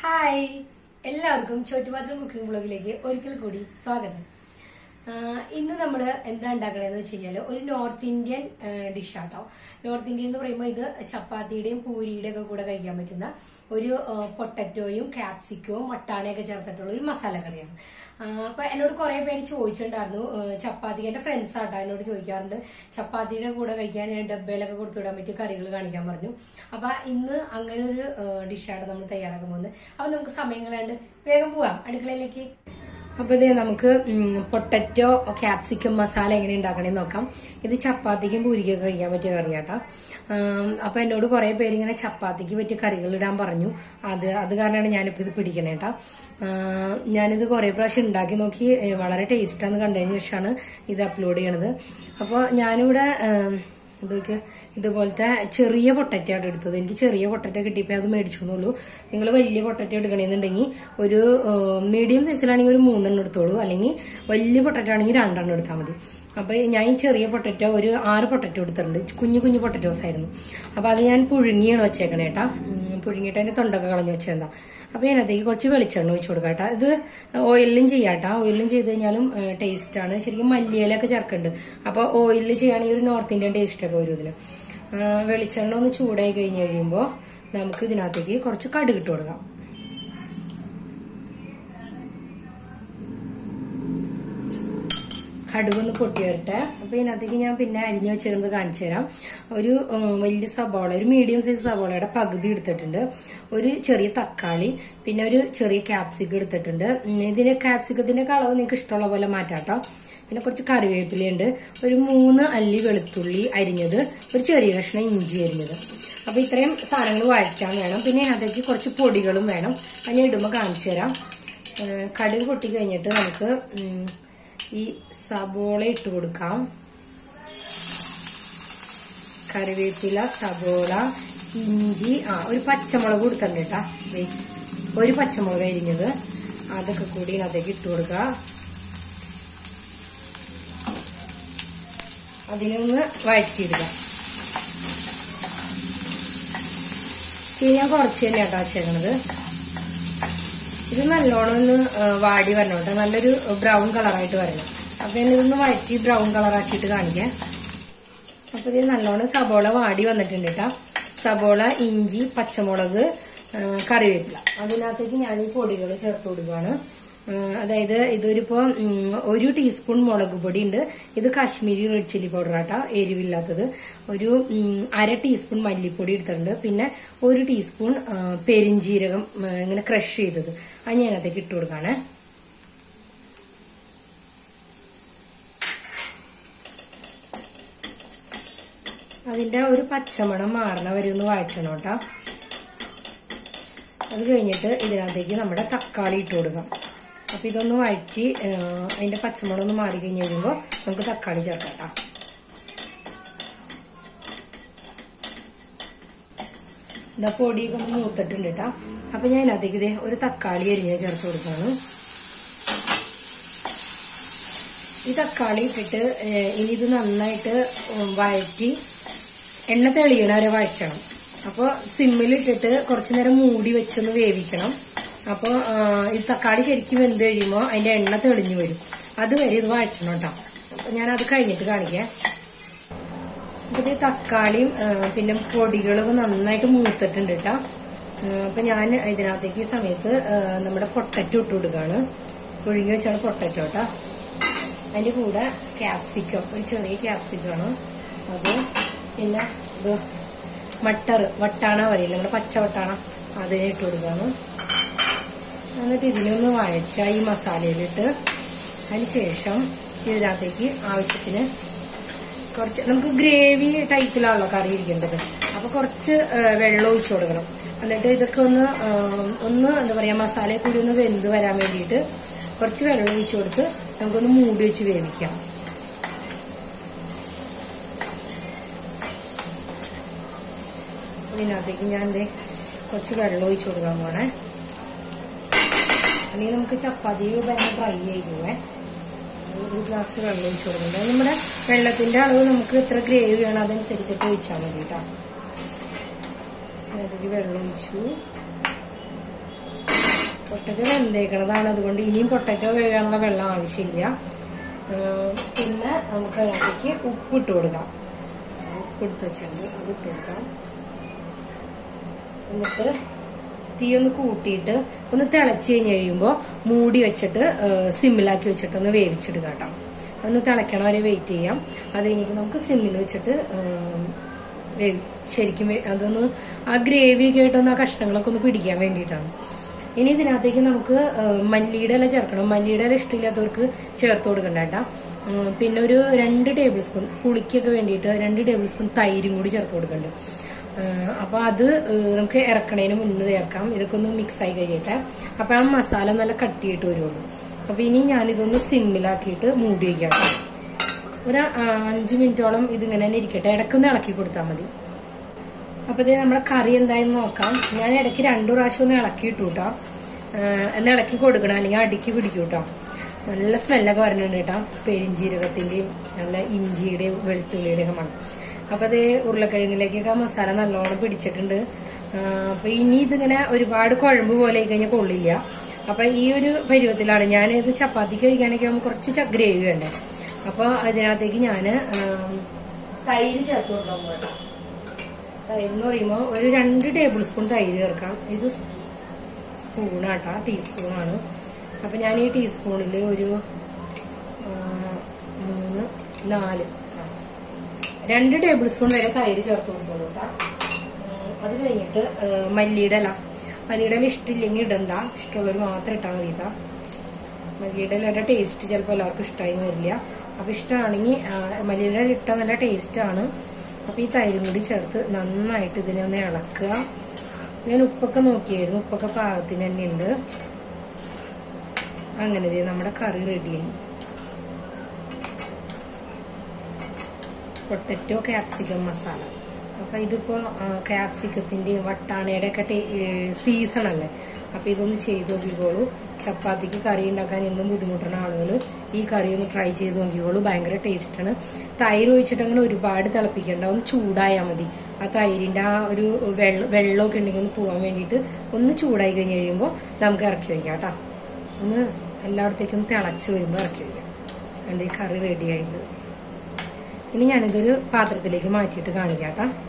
Hi എല്ലാവർക്കും ചോറ്റുപാത്രം cooking ബ്ലോഗിലേക്ക് ഒരിക്കൽ കൂടി സ്വാഗതം ആഹ് ഇന്ന് നമ്മൾ എന്താ ഉണ്ടാക്കണതെന്ന് വെച്ച് കഴിഞ്ഞാൽ ഒരു നോർത്ത് ഇന്ത്യൻ ഡിഷ് ആട്ടോ നോർത്ത് ഇന്ത്യൻ എന്ന് പറയുമ്പോൾ ഇത് ചപ്പാത്തിയുടെയും പൂരിയുടെയും ഒക്കെ കൂടെ കഴിക്കാൻ പറ്റുന്ന ഒരു പൊട്ടറ്റോയും ക്യാപ്സിക്കവും വട്ടാണയൊക്കെ ചേർത്തിട്ടുള്ള ഒരു മസാല കറിയാണ് ആഹ് അപ്പൊ എന്നോട് കുറെ പേര് ചോദിച്ചിട്ടുണ്ടായിരുന്നു ആഹ് ചപ്പാത്തിക്ക് എന്റെ ഫ്രണ്ട്സ് ആട്ടോ എന്നോട് ചോദിക്കാറുണ്ട് ചപ്പാത്തിയുടെ കൂടെ കഴിക്കാൻ ഡബ്ബയിലൊക്കെ കൊടുത്തുവിടാൻ പറ്റിയ കറികൾ കാണിക്കാൻ പറഞ്ഞു അപ്പൊ ഇന്ന് അങ്ങനെ ഒരു ഡിഷാണ് നമ്മൾ തയ്യാറാക്കാൻ പോകുന്നത് അപ്പൊ നമുക്ക് സമയം കളയാണ്ട് വേഗം പോവാം അടുക്കളയിലേക്ക് അപ്പൊ ഇത് നമുക്ക് പൊട്ടറ്റോ ക്യാപ്സിക്കം മസാല എങ്ങനെ ഉണ്ടാക്കണേന്ന് നോക്കാം ഇത് ചപ്പാത്തിക്കും പൂരിക്കൊക്കെ കഴിക്കാൻ പറ്റിയ കറിയാട്ടോ ആം, അപ്പൊ എന്നോട് കുറെ പേര് ഇങ്ങനെ ചപ്പാത്തിക്ക് പറ്റിയ കറികൾ ഇടാൻ പറഞ്ഞു അത് അത് കാരണമാണ് ഞാനിപ്പോ ഇത് പിടിക്കണേട്ടാ ആം, ഞാനിത് കുറെ പ്രാവശ്യം ഉണ്ടാക്കി നോക്കി ഏ, വളരെ ടേസ്റ്റാന്ന് കണ്ടതിന് ശേഷമാണ് ഇത് അപ്ലോഡ് ചെയ്യണത് അപ്പോൾ ഞാനിവിടെ ആം, ഇതൊക്കെ ഇതുപോലത്തെ ചെറിയ പൊട്ടറ്റ ആണ് എടുത്തത് എനിക്ക് ചെറിയ പൊട്ടറ്റ കിട്ടിയപ്പോൾ അത് മേടിച്ചു എന്നുള്ളൂ നിങ്ങൾ വലിയ പൊട്ടറ്റ എടുക്കണമെന്നുണ്ടെങ്കിൽ ഒരു മീഡിയം സൈസിലാണെങ്കിൽ ഒരു മൂന്നെണ്ണം എടുത്തോളൂ അല്ലെങ്കിൽ വലിയ പൊട്ടറ്റ ആണെങ്കിൽ രണ്ടെണ്ണം എടുത്താൽ മതി അപ്പൊ ഞാൻ ഈ ചെറിയ പൊട്ടറ്റോ ഒരു ആറ് പൊട്ടറ്റോ എടുത്തിട്ടുണ്ട് കുഞ്ഞു കുഞ്ഞു പൊട്ടറ്റോസ് ആയിരുന്നു അപ്പൊ അത് ഞാൻ പുഴുങ്ങിയാണ് വെച്ചേക്കണേ കേട്ടാ ഉം, പുഴുങ്ങിയിട്ട് അതിന്റെ തൊണ്ടൊക്കെ കളഞ്ഞു വെച്ചേന്താ അപ്പൊ ഇതിനകത്തേക്ക് കുറച്ച് വെളിച്ചെണ്ണ ഒഴിച്ചു കൊടുക്കാം കേട്ടോ ഇത് ഓയിലും ചെയ്യാട്ടോ ഓയിലും ചെയ്ത് കഴിഞ്ഞാലും ടേസ്റ്റ് ആണ് ശരിക്കും മല്ലിയിലൊക്കെ ചേർക്കുന്നുണ്ട് അപ്പൊ ഓയിലിൽ ചെയ്യുകയാണെങ്കിൽ ഒരു നോർത്ത് ഇന്ത്യൻ ടേസ്റ്റ് ഒക്കെ വരും ഇതിന് ആ, വെളിച്ചെണ്ണ ഒന്ന് ചൂടായി കഴിഞ്ഞ് കഴിയുമ്പോൾ നമുക്ക് ഇതിനകത്തേക്ക് കുറച്ച് കടുക് ഇട്ട് കൊടുക്കാം കടുകൊന്ന് പൊട്ടി വരട്ടെ അപ്പൊ ഇതിനകത്തേക്ക് ഞാൻ പിന്നെ അരിഞ്ഞു വെച്ചിരുന്നത് കാണിച്ചു തരാം ഒരു ഉം, വലിയ സബോള ഒരു മീഡിയം സൈസ് സബോളയുടെ പകുതി എടുത്തിട്ടുണ്ട് ഒരു ചെറിയ തക്കാളി പിന്നെ ഒരു ചെറിയ ക്യാപ്സിക്കം എടുത്തിട്ടുണ്ട് ഉം, ഇതിന്റെ ക്യാപ്സിക്കത്തിന്റെ കളവ് നിങ്ങൾക്ക് ഇഷ്ടമുള്ള പോലെ മാറ്റാട്ടോ പിന്നെ കുറച്ച് കറിവേപ്പിലയുണ്ട് ഒരു മൂന്ന് അല്ലി വെളുത്തുള്ളി അരിഞ്ഞത് ഒരു ചെറിയ കഷ്ണം ഇഞ്ചി അരിഞ്ഞത് അപ്പൊ ഇത്രയും സാധനങ്ങൾ വഴറ്റാൻ വേണം പിന്നെ അതിനകത്തേക്ക് കുറച്ച് പൊടികളും വേണം അത് ഞാൻ ഇടുമ്പോൾ കാണിച്ചു തരാം ഏഹ് കടുക് പൊട്ടി കഴിഞ്ഞിട്ട് നമുക്ക് ഉം, ഈ സബോള ഇട്ട് കൊടുക്കാം കറിവേപ്പില സബോള ഇഞ്ചി ആ ഒരു പച്ചമുളക് കൊടുത്തിട്ടുണ്ട് കേട്ടാ ദേ, ഒരു പച്ചമുളക് അരിഞ്ഞത് അതൊക്കെ കൂടി അതിനകത്തേക്ക് ഇട്ട് കൊടുക്കുക അതിനെ ഒന്ന് വഴറ്റിയിടുക തീ ഞാൻ കുറച്ച് തന്നെ കേട്ടോ വെച്ചേക്കണത് ഇത് നല്ലോണം ഒന്ന് ആ, വാടി വരണം കേട്ടോ നല്ലൊരു ബ്രൗൺ കളറായിട്ട് വരണം അപ്പൊ ഞാൻ ഇതൊന്ന് വഴറ്റി ബ്രൗൺ കളറാക്കിയിട്ട് കാണിക്കാം അപ്പൊ ഇത് നല്ലോണം സബോള വാടി വന്നിട്ടുണ്ട് കേട്ടോ സബോള ഇഞ്ചി പച്ചമുളക് ആ, കറിവേപ്പില അതിനകത്തേക്ക് ഞാൻ ഈ പൊടികൾ ചേർത്ത് കൊടുക്കുകയാണ് ആ, അതായത് ഇതൊരിപ്പോ ഉം, ഒരു ടീസ്പൂൺ മുളക് പൊടി ഉണ്ട് ഇത് കാശ്മീരി റെഡ് ചില്ലി പൗഡർ ആട്ടാ എരിവില്ലാത്തത് ഒരു ഉം, അര ടീസ്പൂൺ മല്ലിപ്പൊടി എടുത്തിട്ടുണ്ട് പിന്നെ ഒരു ടീസ്പൂൺ ആ, പെരിഞ്ജീരകം ആ, ഇങ്ങനെ ക്രഷ് ചെയ്തത് അത് ഞാൻ അതിനകത്തേക്ക് ഇട്ട് കൊടുക്കാണേ അതിന്റെ ഒരു പച്ചമണം മാറണ വരെ ഒന്ന് വഴറ്റണം കേട്ടോ അത് കഴിഞ്ഞിട്ട് ഇതിനകത്തേക്ക് നമ്മുടെ തക്കാളി ഇട്ട് കൊടുക്കാം അപ്പൊ ഇതൊന്ന് വഴറ്റി ആ, അതിന്റെ പച്ചമണം ഒന്ന് മാറി കഴിഞ്ഞ് കഴിയുമ്പോൾ നമുക്ക് തക്കാളി ചേർക്കാം ട്ടോ. ഇതാ പൊടിയൊക്കെ ഒന്ന് മൂത്തിട്ടുണ്ട് കേട്ടോ അപ്പൊ ഞാൻ ഇതിനകത്തേക്ക് ഇതേ ഒരു തക്കാളി അരിഞ്ഞ് ചേർത്ത് കൊടുക്കാണ് ഈ തക്കാളി ഇട്ടിട്ട് ഏ, ഇനി ഇത് നന്നായിട്ട് ഉം, വഴറ്റി എണ്ണ തെളിയണ വരെ വഴറ്റണം അപ്പോൾ സിമ്മിലിട്ടിട്ട് കുറച്ചു നേരം മൂടി വെച്ചൊന്ന് വേവിക്കണം അപ്പോൾ ഈ തക്കാളി ശരിക്കും വെന്ത് കഴിയുമ്പോൾ അതിന്റെ എണ്ണ തെളിഞ്ഞു വരും അതുവരെ ഇത് വഴറ്റണം കേട്ടോ അപ്പൊ ഞാൻ അത് കഴിഞ്ഞിട്ട് കാണിക്കാം അപ്പൊ ഇത് തക്കാളിയും ആ, പിന്നെ പൊടികളൊക്കെ നന്നായിട്ട് മൂത്തിട്ടുണ്ട് കേട്ടോ അപ്പൊ ഞാൻ ഇതിനകത്തേക്ക് ഈ സമയത്ത് ആ, നമ്മുടെ പൊട്ടറ്റോ ഇട്ട് കൊടുക്കുകയാണ് പുഴുങ്ങി വെച്ചാണ് പൊട്ടറ്റോ കേട്ടോ അതിന്റെ കൂടെ ക്യാപ്സിക്കം ഒരു ചെറിയ ക്യാപ്സിക്കമാണ് അത് പിന്നെ ഇത് മട്ടർ വട്ടാണ പറയില്ല നമ്മുടെ പച്ച വട്ടാണ അതിനെ ഇട്ട് കൊടുക്കാണ് എന്നിട്ട് ഇതിനൊന്ന് വഴറ്റ ഈ മസാലയിലിട്ട് അതിനുശേഷം ഇതിനകത്തേക്ക് ആവശ്യത്തിന് കുറച്ച് നമുക്ക് ഗ്രേവി ടൈപ്പിലാണല്ലോ കറി ഇരിക്കേണ്ടത് അപ്പൊ കുറച്ച് ആ, വെള്ളം ഒഴിച്ചു കൊടുക്കണം എന്നിട്ട് ഇതൊക്കെ ഒന്ന് ആ, ഒന്ന് എന്താ പറയാ മസാലയെ കൂടി ഒന്ന് വെന്ത് വരാൻ വേണ്ടിയിട്ട് കുറച്ച് വെള്ളം ഒഴിച്ചു കൊടുത്ത് നമുക്കൊന്ന് മൂടി വെച്ച് വേവിക്കാം ഇതിനകത്തേക്ക് ഞാൻ ദേ കുറച്ച് വെള്ളം ഒഴിച്ചു കൊടുക്കാൻ പോണേ അല്ലെങ്കിൽ നമുക്ക് ചപ്പാത്തി ഭയങ്കര ഡ്രൈ ആയി പോവേ ഒരു ഗ്ലാസ് വെള്ളം ഒഴിച്ചു കൊടുക്കുന്നുണ്ട് അത് നമ്മുടെ വെള്ളത്തിന്റെ അളവ് നമുക്ക് എത്ര ഗ്രേവി വേണം അതനുസരിച്ചിട്ട് ഒഴിച്ചാൽ മതി കേട്ടോ അതിലേക്ക് വെള്ളം ഒഴിച്ചു പൊട്ടറ്റോ വെന്തേക്കണതാണ് അതുകൊണ്ട് ഇനിയും പൊട്ടറ്റോ വേകാനുള്ള വെള്ളം ആവശ്യമില്ല ഉം, പിന്നെ നമുക്ക് അതിലേക്ക് ഉപ്പ് ഇട്ട് കൊടുക്കാം ഉപ്പ് എടുത്ത് വെച്ചിട്ടുണ്ട് അത് ഇട്ട് കൊടുക്കാം എന്നിട്ട് തീ ഒന്ന് കൂട്ടിയിട്ട് ഒന്ന് തിളച്ച് കഴിഞ്ഞ് കഴിയുമ്പോൾ മൂടി വെച്ചിട്ട് സിമ്മിലാക്കി വെച്ചിട്ട് ഒന്ന് വേവിച്ചെടുക്കാം കേട്ടോ ഒന്ന് തിളയ്ക്കണ വരെ വെയിറ്റ് ചെയ്യാം അത് കഴിഞ്ഞിട്ട് നമുക്ക് സിമ്മിൽ വെച്ചിട്ട് ഉം, വേവി ശരിക്കും വേ- അതൊന്ന് ആ ഗ്രേവി ഒക്കെ ആയിട്ടൊന്ന് ആ കഷ്ണങ്ങളൊക്കെ ഒന്ന് പിടിക്കാൻ വേണ്ടിയിട്ടാണ് ഇനി ഇതിനകത്തേക്ക് നമുക്ക് ഉം, മല്ലിയുടെ ഇല ചേർക്കണം മല്ലിയുടെ ഇല ഇഷ്ടമില്ലാത്തവർക്ക് ചേർത്ത് കൊടുക്കണ്ട കേട്ടോ ഉം, പിന്നെ ഒരു രണ്ട് ടേബിൾ സ്പൂൺ പുളിക്കൊക്കെ വേണ്ടിയിട്ട് രണ്ട് ടേബിൾ സ്പൂൺ തൈരും കൂടി ചേർത്ത് കൊടുക്കുന്നുണ്ട് ഏഹ് അപ്പൊ അത് ഏഹ് നമുക്ക് ഇറക്കണേന് മുന്നേ ചേർക്കാം ഇതൊക്കെ ഒന്ന് മിക്സ് ആയി കഴിയട്ടെ അപ്പൊ ആ മസാല നല്ല കട്ടിയിട്ട് വരുള്ളൂ അപ്പൊ ഇനി ഞാനിതൊന്ന് സിമ്മിലാക്കിയിട്ട് മൂടി വയ്ക്കാം കേട്ടോ. ഒരു ആ, അഞ്ച് മിനിറ്റോളം ഇതിങ്ങനെ തന്നെ ഇരിക്കട്ടെ ഇടയ്ക്കൊന്ന് ഇളക്കി കൊടുത്താൽ മതി അപ്പൊ ഇത് നമ്മുടെ കറി എന്തായെന്ന് നോക്കാം ഞാൻ ഇടയ്ക്ക് രണ്ടു പ്രാവശ്യം ഒന്ന് ഇളക്കി ഇട്ടു കേട്ടോ എന്ന് ഇളക്കി കൊടുക്കണം അല്ലെങ്കിൽ അടിക്ക് പിടിക്കും കേട്ടോ നല്ല സ്മെല്ലൊക്കെ വരുന്നുണ്ട് കേട്ടോ പെരിഞ്ജീരകത്തിന്റെയും നല്ല ഇഞ്ചിയുടെയും വെളുത്തുള്ളിയുടെയും ഒക്കെ മണം അപ്പൊ അത് ഉരുളക്കിഴങ്ങിലേക്കൊക്കെ ആ മസാല നല്ലോണം പിടിച്ചിട്ടുണ്ട് ആ, അപ്പൊ ഇനി ഇതിങ്ങനെ ഒരുപാട് കുഴമ്പ് പോലെ ആയി കഴിഞ്ഞാൽ കൊള്ളില്ല അപ്പൊ ഈ ഒരു പരുവത്തിലാണ് ഞാൻ ഇത് ചപ്പാത്തിക്ക് കഴിക്കാനൊക്കെ ആകുമ്പോൾ കുറച്ച് ഗ്രേവി വേണ്ടേ അപ്പൊ അതിനകത്തേക്ക് ഞാന് ആം, തൈര് ചേർത്ത് കൊടുക്കാൻ പോകട്ടോ തൈര് എന്ന് പറയുമ്പോൾ ഒരു രണ്ട് ടേബിൾ സ്പൂൺ തൈര് ചേർക്കാം ഇത് സ്പൂണാട്ടാ ടീസ്പൂണാണ് അപ്പൊ ഞാൻ ഈ ടീസ്പൂണിൽ ഒരു ആ, മൂന്ന് നാല് ആ, രണ്ട് ടേബിൾ സ്പൂൺ വരെ തൈര് ചേർത്ത് കൊടുത്തോളൂ കേട്ടോ ഉം, അത് കഴിഞ്ഞിട്ട് ആ, മല്ലിയുടെ ഇല മല്ലിയുടെ ഇല ഇഷ്ടമില്ലെങ്കിൽ ഇടണ്ട ഇഷ്ടമുള്ളവർ മാത്രം ഇട്ടാൽ മതി കേട്ടോ മല്ലിയുടെ ഇലയുടെ ടേസ്റ്റ് ചിലപ്പോൾ എല്ലാവർക്കും ഇഷ്ടമായി വരില്ല അപ്പൊ ഇഷ്ടമാണെങ്കിൽ മല്ലിയുടെ ഇല ഇട്ടാൽ നല്ല ടേസ്റ്റ് ആണ് അപ്പൊ ഈ തൈരും കൂടി ചേർത്ത് നന്നായിട്ട് ഇതിനെ ഒന്ന് ഇളക്കുക ഞാൻ ഉപ്പൊക്കെ നോക്കിയായിരുന്നു ഉപ്പൊക്കെ പാകത്തിന് തന്നെ ഉണ്ട് അങ്ങനെ ദേ നമ്മുടെ കറി റെഡിയായി പൊട്ടറ്റോ ക്യാപ്സിക്കം മസാല അപ്പൊ ഇതിപ്പോ ക്യാപ്സിക്കത്തിന്റെയും വട്ടാണയുടെ ഒക്കെ സീസൺ അല്ലേ അപ്പൊ ഇതൊന്ന് ചെയ്ത് നോക്കിക്കോളൂ ചപ്പാത്തിക്ക് കറി ഉണ്ടാക്കാൻ എന്നും ബുദ്ധിമുട്ടുന്ന ആളുകൾ ഈ കറി ഒന്ന് ട്രൈ ചെയ്ത് നോക്കിക്കോളൂ ഭയങ്കര ടേസ്റ്റ് ആണ് തൈര് ഒഴിച്ചിട്ട് അങ്ങനെ ഒരുപാട് തിളപ്പിക്കണ്ട ഒന്ന് ചൂടായാൽ മതി ആ തൈരിന്റെ ആ ഒരു വെള്ളം വെള്ളമൊക്കെ ഉണ്ടെങ്കിൽ ഒന്ന് പോകാൻ വേണ്ടിയിട്ട് ഒന്ന് ചൂടായി കഴിഞ്ഞ് കഴിയുമ്പോൾ നമുക്ക് ഇറക്കി വയ്ക്കാം കേട്ടോ ഒന്ന് എല്ലായിടത്തേക്കും ഒന്ന് തിളച്ച് വരുമ്പോൾ ഇറക്കി വയ്ക്കാം എൻ്റെ ഈ കറി റെഡി ആയിട്ടുണ്ട് ഇനി ഞാനിതൊരു പാത്രത്തിലേക്ക് മാറ്റിയിട്ട് കാണിക്കാം കേട്ടോ